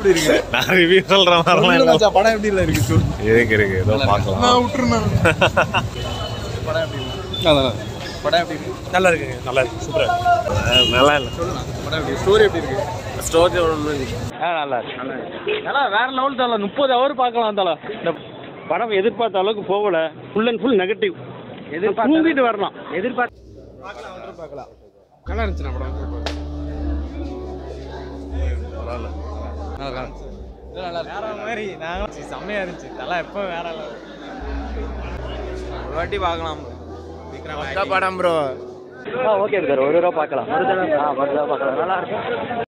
எப்படி இருக்கு நான் ரிவ்யூ சொல்ற மாதிரிலாம் சொல்லுங்க இல்ல. மச்சான், படம் எப்படி இல்ல இருக்கு சொல்லு. இருக்கு இருக்கு ஏதோ பார்க்கலாம் நான் விட்டுருந்தேன் படம் எப்படி இருக்கு படம் எப்படி இருக்கு நல்லா இருக்குங்க நல்லா இருக்கு சூப்பரா இருக்கு நல்லா இல்லை சொல்லுங்க படம் எப்படி ஸ்டோரி எப்படி இருக்கு ஸ்டோரி ஒன்று நல்லா இருக்கு நல்லா வேற லெவல் தல முப்பது ஹவர் பார்க்கலாம் தல இந்த படம் எதிர்பார்த்த அளவுக்கு போகல ஃபுல் அண்ட் ஃபுல் நெகட்டிவ் எதிர்பார்த்து தூங்கிட்டு வரலாம் எதிர்பார்த்து நல்லா இருந்துச்சு படம் வேற மாதிரி நாங்களும் செம்மையா இருந்துச்சு தலை எப்போ வேற level. ஒரு வாட்டி பார்க்கலாம் படம் ப்ரோ ஓகே சார் ஒரு தடவை பார்க்கலாம் ஒரு தடவை ஆ ஒரு தடவை பார்க்கலாம் நல்லா இருக்கும்